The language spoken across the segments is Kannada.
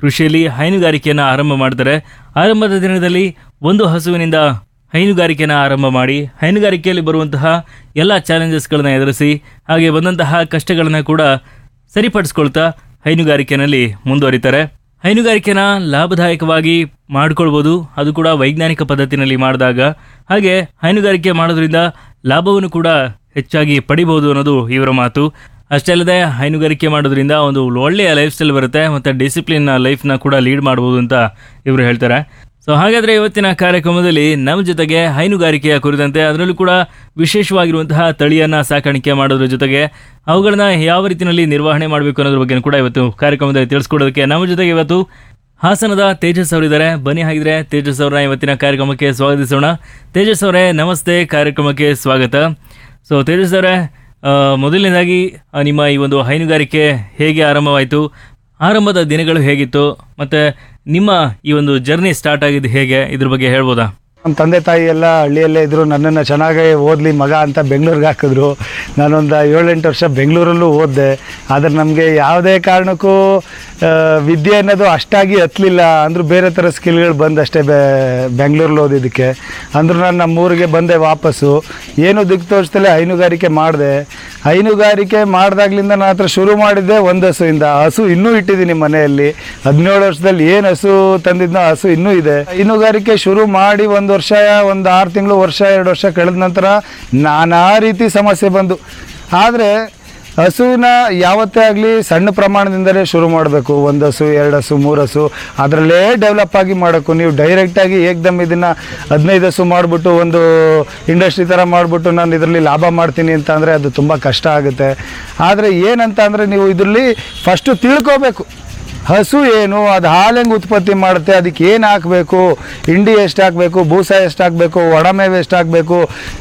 ಕೃಷಿಯಲ್ಲಿ ಹೈನುಗಾರಿಕೆಯನ್ನು ಆರಂಭ ಮಾಡ್ತಾರೆ ಆರಂಭದ ದಿನದಲ್ಲಿ ಒಂದು ಹಸುವಿನಿಂದ ಹೈನುಗಾರಿಕೆಯನ್ನು ಆರಂಭ ಮಾಡಿ ಹೈನುಗಾರಿಕೆಯಲ್ಲಿ ಬರುವಂತಹ ಎಲ್ಲ ಚಾಲೆಂಜಸ್ಗಳನ್ನ ಎದುರಿಸಿ ಹಾಗೆ ಬಂದಂತಹ ಕಷ್ಟಗಳನ್ನು ಕೂಡ ಸರಿಪಡಿಸ್ಕೊಳ್ತಾ ಹೈನುಗಾರಿಕೆಯಲ್ಲಿ ಮುಂದುವರಿತಾರೆ ಹೈನುಗಾರಿಕೆನ ಲಾಭದಾಯಕವಾಗಿ ಮಾಡ್ಕೊಳ್ಬೋದು ಅದು ಕೂಡ ವೈಜ್ಞಾನಿಕ ಪದ್ಧತಿನಲ್ಲಿ ಮಾಡಿದಾಗ ಹಾಗೆ ಹೈನುಗಾರಿಕೆ ಮಾಡೋದ್ರಿಂದ ಲಾಭವನ್ನು ಕೂಡ ಹೆಚ್ಚಾಗಿ ಪಡಿಬಹುದು ಅನ್ನೋದು ಇವರ ಮಾತು ಅಷ್ಟೇ ಅಲ್ಲದೆ ಹೈನುಗಾರಿಕೆ ಮಾಡೋದ್ರಿಂದ ಒಂದು ಒಳ್ಳೆಯ ಲೈಫ್ ಸ್ಟೈಲ್ ಬರುತ್ತೆ ಮತ್ತು ಡಿಸಿಪ್ಲಿನ್ ಲೈಫ್ನ ಕೂಡ ಲೀಡ್ ಮಾಡ್ಬೋದು ಅಂತ ಇವರು ಹೇಳ್ತಾರೆ ಸೊ ಹಾಗಾದ್ರೆ ಇವತ್ತಿನ ಕಾರ್ಯಕ್ರಮದಲ್ಲಿ ನಮ್ಮ ಜೊತೆಗೆ ಹೈನುಗಾರಿಕೆಯ ಕುರಿತಂತೆ ಅದರಲ್ಲೂ ಕೂಡ ವಿಶೇಷವಾಗಿರುವಂತಹ ತಳಿಯನ್ನ ಸಾಕಾಣಿಕೆ ಮಾಡೋದ್ರ ಜೊತೆಗೆ ಅವುಗಳನ್ನ ಯಾವ ರೀತಿಯಲ್ಲಿ ನಿರ್ವಹಣೆ ಮಾಡಬೇಕು ಅನ್ನೋದ್ರ ಬಗ್ಗೆ ಕೂಡ ಇವತ್ತು ಕಾರ್ಯಕ್ರಮದಲ್ಲಿ ತಿಳಿಸ್ಕೊಡೋದಕ್ಕೆ ನಮ್ಮ ಜೊತೆಗೆ ಇವತ್ತು ಹಾಸನದ ತೇಜಸ್ ಅವರಿದ್ದಾರೆ ಬನ್ನಿ ಹಾಗಿದ್ರೆ ತೇಜಸ್ ಅವರನ್ನ ಇವತ್ತಿನ ಕಾರ್ಯಕ್ರಮಕ್ಕೆ ಸ್ವಾಗತಿಸೋಣ ತೇಜಸ್ ಅವರೇ ನಮಸ್ತೆ ಕಾರ್ಯಕ್ರಮಕ್ಕೆ ಸ್ವಾಗತ ಸೊ ತೇಜಸ್ ಅವರೇ ಆ, ಮೊದಲನೇದಾಗಿ ಆ, ನಿಮ್ಮ ಈ ಒಂದು ಹೈನುಗಾರಿಕೆ ಹೇಗೆ ಆರಂಭವಾಯಿತು ಆರಂಭದ ದಿನಗಳು ಹೇಗಿತ್ತು ಮತ್ತೆ ನಿಮ್ಮ ಈ ಒಂದು ಜರ್ನಿ ಸ್ಟಾರ್ಟ್ ಆಗಿದ್ದು ಹೇಗೆ ಇದ್ರ ಬಗ್ಗೆ ಹೇಳ್ಬೋದಾ ನಮ್ಮ ತಂದೆ ತಾಯಿ ಎಲ್ಲ ಹಳ್ಳಿಯಲ್ಲೇ ಇದ್ದರು ನನ್ನನ್ನು ಚೆನ್ನಾಗೇ ಓದಲಿ ಮಗ ಅಂತ ಬೆಂಗಳೂರಿಗೆ ಹಾಕಿದ್ರು ನಾನೊಂದು ಏಳೆಂಟು ವರ್ಷ ಬೆಂಗಳೂರಲ್ಲೂ ಓದಿದೆ ಆದರೆ ನಮಗೆ ಯಾವುದೇ ಕಾರಣಕ್ಕೂ ಆ, ವಿದ್ಯೆ ಅನ್ನೋದು ಅಷ್ಟಾಗಿ ಹತ್ತಲಿಲ್ಲ ಅಂದರೂ ಬೇರೆ ಥರ ಸ್ಕಿಲ್ಗಳು ಬಂದಷ್ಟೇ ಬೆ ಬೆಂಗಳೂರಲ್ಲಿ ಓದಿದ್ದಕ್ಕೆ ಅಂದರೂ ನಾನು ನಮ್ಮೂರಿಗೆ ಬಂದೆ ವಾಪಸ್ಸು ಏನು ದಿಕ್ಕು ತೋರಿಸ್ತಲೇ ಹೈನುಗಾರಿಕೆ ಮಾಡಿದೆ ಹೈನುಗಾರಿಕೆ ಮಾಡಿದಾಗ್ಲಿಂದ ನನ್ನ ಹತ್ರ ಶುರು ಮಾಡಿದ್ದೆ ಒಂದು ಹಸುವಿಂದ ಹಸು ಇನ್ನೂ ಇಟ್ಟಿದ್ದೀನಿ ಮನೆಯಲ್ಲಿ ಹದಿನೇಳು ವರ್ಷದಲ್ಲಿ ಏನು ಹಸು ತಂದಿದ್ನೋ ಆ ಹಸು ಇನ್ನೂ ಇದೆ ಹೈನುಗಾರಿಕೆ ಶುರು ಮಾಡಿ ಒಂದು ವರ್ಷ ಒಂದು ಆರು ತಿಂಗಳು ವರ್ಷ ಎರಡು ವರ್ಷ ಕಳೆದ ನಂತರ ನಾನಾ ರೀತಿ ಸಮಸ್ಯೆ ಬಂದು ಆದರೆ ಹಸುವಿನ ಯಾವತ್ತೇ ಆಗಲಿ ಸಣ್ಣ ಪ್ರಮಾಣದಿಂದಲೇ ಶುರು ಮಾಡಬೇಕು ಒಂದು ಹಸು ಎರಡು ಹಸು ಮೂರು ಹಸು ಅದರಲ್ಲೇ ಡೆವಲಪ್ ಆಗಿ ಮಾಡೋಕ್ಕೂ ನೀವು ಡೈರೆಕ್ಟಾಗಿ ಏಕ್ದಮ್ ಇದನ್ನು ಹದಿನೈದು ಹಸು ಮಾಡಿಬಿಟ್ಟು ಒಂದು ಇಂಡಸ್ಟ್ರಿ ಥರ ಮಾಡಿಬಿಟ್ಟು ನಾನು ಇದರಲ್ಲಿ ಲಾಭ ಮಾಡ್ತೀನಿ ಅಂತ ಅಂದರೆ ಅದು ತುಂಬ ಕಷ್ಟ ಆಗುತ್ತೆ ಆದರೆ ಏನಂತ ಅಂದರೆ ನೀವು ಇದರಲ್ಲಿ ಫಸ್ಟು ತಿಳ್ಕೋಬೇಕು ಹಸು ಏನು ಅದು ಹಾಲು ಹೆಂಗೆ ಉತ್ಪತ್ತಿ ಮಾಡುತ್ತೆ ಅದಕ್ಕೆ ಏನು ಹಾಕಬೇಕು ಹಿಂಡಿ ಎಷ್ಟು ಹಾಕಬೇಕು ಬೂಸ ಎಷ್ಟು ಹಾಕಬೇಕು ಒಣಮೇವು ಎಷ್ಟು ಹಾಕಬೇಕು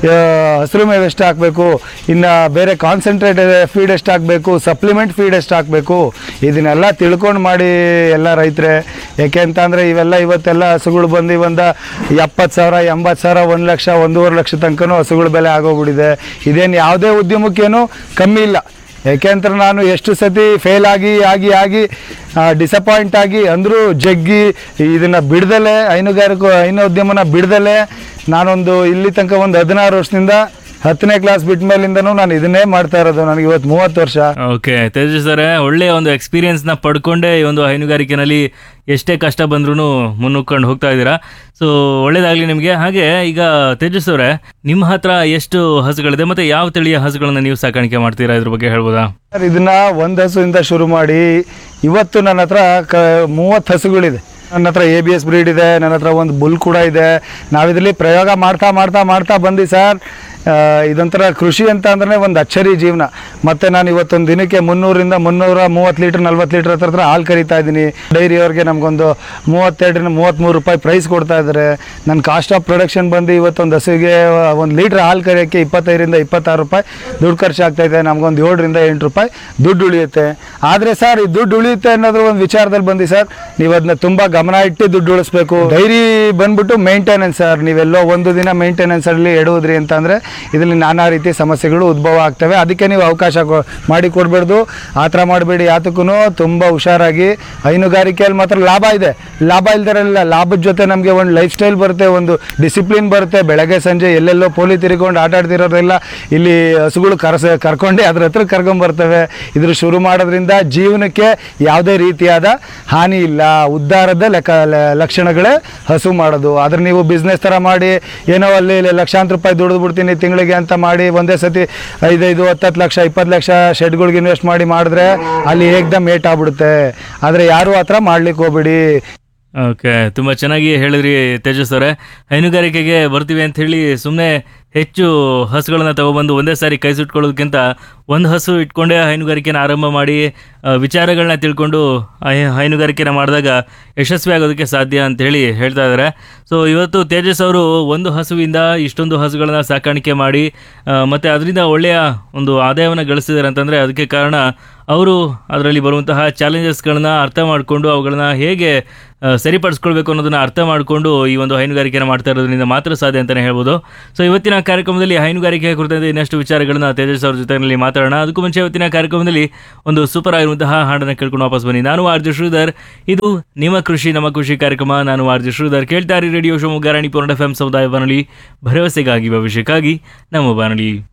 ಹಸಿರು ಮೇವು ಎಷ್ಟು ಹಾಕಬೇಕು ಇನ್ನು ಬೇರೆ ಕಾನ್ಸಂಟ್ರೇಟ್ ಫೀಡ್ ಎಷ್ಟು ಹಾಕಬೇಕು ಸಪ್ಲಿಮೆಂಟ್ ಫೀಡ್ ಎಷ್ಟು ಹಾಕಬೇಕು ಇದನ್ನೆಲ್ಲ ತಿಳ್ಕೊಂಡು ಮಾಡಿ ಎಲ್ಲ ರೈತರೆ ಯಾಕೆ ಅಂತಂದರೆ ಇವೆಲ್ಲ ಇವತ್ತೆಲ್ಲ ಹಸುಗಳು ಬಂದು ಒಂದು ಎಪ್ಪತ್ತು ಸಾವಿರ ಎಂಬತ್ತು ಸಾವಿರ ಒಂದು ಲಕ್ಷ ಒಂದೂವರೆ ಲಕ್ಷ ತನಕನೂ ಹಸುಗಳ ಬೆಲೆ ಆಗೋಗ್ಬಿಟ್ಟಿದೆ ಇದೇನು ಯಾವುದೇ ಉದ್ಯಮಕ್ಕೇನು ಕಮ್ಮಿ ಇಲ್ಲ ಯಾಕೆಂದ್ರೆ ನಾನು ಎಷ್ಟು ಸತಿ ಫೇಲ್ ಆಗಿ ಆಗಿ ಆಗಿ ಡಿಸಪಾಯಿಂಟ್ ಆಗಿ ಅಂದರೂ ಜಗ್ಗಿ ಇದನ್ನು ಬಿಡ್ದಲೆ ಹೈನುಗಾರಿಕೆ ಹೈನೋದ್ಯಮನ ಬಿಡ್ದಲೆ ನಾನೊಂದು ಇಲ್ಲಿ ತನಕ ಒಂದು ಹದಿನಾರು ವರ್ಷದಿಂದ ಹತ್ತನೇ ಕ್ಲಾಸ್ ಬಿಟ್ಟ ಮೇಲಿಂದನೂ ನಾನು ಇದನ್ನೇ ಮಾಡ್ತಾ ಇರೋದು ನನಗೆ ಇವತ್ತು ಮೂವತ್ತು ವರ್ಷ ಓಕೆ ತೇಜಸ್ ಅವರೇ ಒಳ್ಳೆಯ ಒಂದು ಎಕ್ಸ್ಪೀರಿಯನ್ಸ್ ನ ಪಡ್ಕೊಂಡೇ ಈ ಒಂದು ಹೈನುಗಾರಿಕೆನಲ್ಲಿ ಎಷ್ಟೇ ಕಷ್ಟ ಬಂದ್ರೂ ಮುನ್ನುಗ್ಕೊಂಡು ಹೋಗ್ತಾ ಇದ್ದೀರಾ ಸೊ ಒಳ್ಳೇದಾಗ್ಲಿ ನಿಮಗೆ ಹಾಗೆ ಈಗ ತೇಜಸ್ ಅವರೇ ನಿಮ್ಮ ಹತ್ರ ಎಷ್ಟು ಹಸುಗಳಿದೆ ಮತ್ತೆ ಯಾವ ತಳಿಯ ಹಸುಗಳನ್ನ ನೀವು ಸಾಕಾಣಿಕೆ ಮಾಡ್ತೀರಾ ಇದ್ರ ಬಗ್ಗೆ ಹೇಳ್ಬೋದಾ ಸರ್ ಇದನ್ನ ಒಂದು ಹಸುವಿಂದ ಶುರು ಮಾಡಿ ಇವತ್ತು ನನ್ನ ಹತ್ರ ಕ ಮೂವತ್ತು ಹಸುಗಳಿದೆ ನನ್ನ ಹತ್ರ ಎ ಬಿ ಎಸ್ ಬ್ರೀಡ್ ಇದೆ ನನ್ನ ಹತ್ರ ಒಂದು ಬುಲ್ ಕೂಡ ಇದೆ ನಾವಿದ್ರಲ್ಲಿ ಪ್ರಯೋಗ ಮಾಡ್ತಾ ಮಾಡ್ತಾ ಮಾಡ್ತಾ ಬಂದು ಸರ್ ಆ, ಇದೊಂಥರ ಕೃಷಿ ಅಂತ ಅಂದ್ರೆ ಒಂದು ಅಚ್ಚರಿ ಜೀವನ ಮತ್ತು ನಾನು ಇವತ್ತೊಂದು ದಿನಕ್ಕೆ ಮುನ್ನೂರಿಂದ ಮುನ್ನೂರ ಮೂವತ್ತು ಲೀಟ್ರ್ ನಲ್ವತ್ತು ಲೀಟ್ರ್ ಹತ್ರ ಹತ್ರ ಹಾಲು ಕರಿತಾ ಇದ್ದೀನಿ ಡೈರಿಯವ್ರಿಗೆ ನಮಗೊಂದು ಮೂವತ್ತೆರಡರಿಂದ ಮೂವತ್ತ್ಮೂರು ರೂಪಾಯಿ ಪ್ರೈಸ್ ಕೊಡ್ತಾ ಇದ್ದಾರೆ ನನ್ನ ಕಾಸ್ಟ್ ಆಫ್ ಪ್ರೊಡಕ್ಷನ್ ಬಂದು ಇವತ್ತೊಂದು ಹಸುವಿಗೆ ಒಂದು ಲೀಟ್ರ್ ಹಾಲು ಕರಿಯೋಕ್ಕೆ ಇಪ್ಪತ್ತೈದರಿಂದ ಇಪ್ಪತ್ತಾರು ರೂಪಾಯಿ ದುಡ್ಡು ಖರ್ಚಾಗ್ತಾ ಇದೆ ನಮಗೊಂದು ಏಳರಿಂದ ಎಂಟು ರೂಪಾಯಿ ದುಡ್ಡು ಉಳಿಯುತ್ತೆ ಆದರೆ ಸರ್ ಈ ದುಡ್ಡು ಉಳಿಯುತ್ತೆ ಅನ್ನೋದ್ರ ಒಂದು ವಿಚಾರದಲ್ಲಿ ಬಂದು ಸರ್ ನೀವು ಅದನ್ನ ತುಂಬ ಗಮನ ಇಟ್ಟು ದುಡ್ಡು ಉಳಿಸ್ಬೇಕು ಡೈರಿ ಬಂದ್ಬಿಟ್ಟು ಮೇಂಟೆನೆನ್ಸ್ ಸರ್ ನೀವೆಲ್ಲೋ ಒಂದು ದಿನ ಮೇಂಟೆನೆನ್ಸ್ ಅಲ್ಲಿ ಎಡುವುದ್ರಿ ಅಂತಂದರೆ ಇದರಲ್ಲಿ ನಾನಾ ರೀತಿ ಸಮಸ್ಯೆಗಳು ಉದ್ಭವ ಆಗ್ತವೆ ಅದಕ್ಕೆ ನೀವು ಅವಕಾಶ ಕೊ ಮಾಡಿ ಕೊಡಬೇಡ್ದು ಆ ಥರ ಮಾಡಬೇಡಿ ಯಾತಕ್ಕೂ ತುಂಬ ಹುಷಾರಾಗಿ ಹೈನುಗಾರಿಕೆಯಲ್ಲಿ ಮಾತ್ರ ಲಾಭ ಇದೆ ಲಾಭ ಇಲ್ದಿರಲ್ಲ ಲಾಭದ ಜೊತೆ ನಮಗೆ ಒಂದು ಲೈಫ್ ಸ್ಟೈಲ್ ಬರುತ್ತೆ ಒಂದು ಡಿಸಿಪ್ಲಿನ್ ಬರುತ್ತೆ ಬೆಳಗ್ಗೆ ಸಂಜೆ ಎಲ್ಲೆಲ್ಲೋ ಪೋಲಿ ತಿರ್ಕೊಂಡು ಆಟ ಆಡ್ತಿರೋರೆಲ್ಲ ಇಲ್ಲಿ ಹಸುಗಳು ಕರ್ಸ ಕರ್ಕೊಂಡೆ ಅದ್ರ ಹತ್ರ ಕರ್ಕೊಂಬರ್ತವೆ ಇದ್ರ ಶುರು ಮಾಡೋದ್ರಿಂದ ಜೀವನಕ್ಕೆ ಯಾವುದೇ ರೀತಿಯಾದ ಹಾನಿ ಇಲ್ಲ ಉದ್ಧಾರದ ಲೆಕ್ಕ ಲ- ಲಕ್ಷಣಗಳೇ ಹಸು ಮಾಡೋದು ಅದ್ರ ನೀವು ಬಿಸ್ನೆಸ್ ಥರ ಮಾಡಿ ಏನೋ ಅಲ್ಲಿ ಇಲ್ಲಿ ಲಕ್ಷಾಂತರ ರೂಪಾಯಿ ದುಡಿದು ಬಿಡ್ತೀನಿ ತಿಂಗಳಿಗೆ ಅಂತ ಮಾಡಿ ಒಂದೇ ಸತಿ ಐದೈದು ಹತ್ತತ್ತು ಲಕ್ಷ ಇಪ್ಪತ್ತು ಲಕ್ಷ ಶೆಡ್ಗಳಿಗೆ ಇನ್ವೆಸ್ಟ್ ಮಾಡಿ ಮಾಡಿದ್ರೆ ಅಲ್ಲಿ ಏಕ್ದಮ್ ಏಟ್ ಆಗ್ಬಿಡುತ್ತೆ ಆದರೆ ಯಾರು ಆ ಥರ ಮಾಡ್ಲಿಕ್ಕೆ ಹೋಗ್ಬೇಡಿ ಓಕೆ ತುಂಬಾ ಚೆನ್ನಾಗಿ ಹೇಳಿದ್ರಿ ತೇಜಸ್ ಅವರೇ ಹೈನುಗಾರಿಕೆಗೆ ಬರ್ತೀವಿ ಅಂತ ಹೇಳಿ ಸುಮ್ಮನೆ ಹೆಚ್ಚು ಹಸುಗಳನ್ನ ತಗೊಬಂದು ಒಂದೇ ಸಾರಿ ಕೈ ಸುಟ್ಕೊಳ್ಳೋದಕ್ಕಿಂತ ಒಂದು ಹಸು ಇಟ್ಕೊಂಡೇ ಹೈನುಗಾರಿಕೆನ ಆರಂಭ ಮಾಡಿ ಆ, ವಿಚಾರಗಳನ್ನ ತಿಳ್ಕೊಂಡು ಹೈ- ಹೈನುಗಾರಿಕೆನ ಮಾಡಿದಾಗ ಯಶಸ್ವಿ ಆಗೋದಕ್ಕೆ ಸಾಧ್ಯ ಅಂತ ಹೇಳಿ ಹೇಳ್ತಾ ಇದ್ದಾರೆ ಸೊ ಇವತ್ತು ತೇಜಸ್ ಅವರು ಒಂದು ಹಸುವಿಂದ ಇಷ್ಟೊಂದು ಹಸುಗಳನ್ನ ಸಾಕಾಣಿಕೆ ಮಾಡಿ ಆ, ಮತ್ತೆ ಅದರಿಂದ ಒಳ್ಳೆಯ ಒಂದು ಆದಾಯವನ್ನು ಗಳಿಸಿದ್ದಾರೆ ಅಂತಂದ್ರೆ ಅದಕ್ಕೆ ಕಾರಣ ಅವರು ಅದರಲ್ಲಿ ಬರುವಂತಹ ಚಾಲೆಂಜಸ್ಗಳನ್ನ ಅರ್ಥ ಮಾಡಿಕೊಂಡು ಅವುಗಳನ್ನ ಹೇಗೆ ಆ, ಸರಿಪಡಿಸ್ಕೊಳ್ಬೇಕು ಅನ್ನೋದನ್ನ ಅರ್ಥ ಮಾಡಿಕೊಂಡು ಈ ಒಂದು ಹೈನುಗಾರಿಕೆಯನ್ನು ಮಾಡ್ತಾ ಇರೋದ್ರಿಂದ ಮಾತ್ರ ಸಾಧ್ಯ ಅಂತಲೇ ಹೇಳ್ಬೋದು ಸೊ ಇವತ್ತಿನ ಕಾರ್ಯಕ್ರಮದಲ್ಲಿ ಹೈನುಗಾರಿಕೆ ಕುರಿತಂತೆ ಇನ್ನಷ್ಟು ವಿಚಾರಗಳನ್ನ ತೇಜಸ್ ಅವ್ರ ಜೊತೆಯಲ್ಲಿ ಮಾತಾಡೋಣ ಅದಕ್ಕೂ ಮುಂಚೆ ಇವತ್ತಿನ ಕಾರ್ಯಕ್ರಮದಲ್ಲಿ ಒಂದು ಸೂಪರ್ ಆಗಿರುವಂತಹ ಹಾಡನ್ನು ಕೇಳ್ಕೊಂಡು ವಾಪಸ್ ಬನ್ನಿ ನಾನು ಆರ್ ಜೆ ಶ್ರೀಧರ್ ಇದು ನಿಮ್ಮ ಕೃಷಿ ನಮ್ಮ ಕೃಷಿ ಕಾರ್ಯಕ್ರಮ ನಾನು ಆರ್ ಜೆ ಶ್ರೀಧರ್ ಕೇಳ್ತಾ ಇರಿ ರೇಡಿಯೋ ಶಿವಮೊಗ್ಗ ರಾಣಿ ಪೂರ್ಣ ಎಫ್ ಎಂ ಸಮುದಾಯ ಬಾನುಲಿ ಭರವಸೆಗಾಗಿ ಭವಿಷ್ಯಕ್ಕಾಗಿ ನಮ್ಮ ಬಾನುಲಿ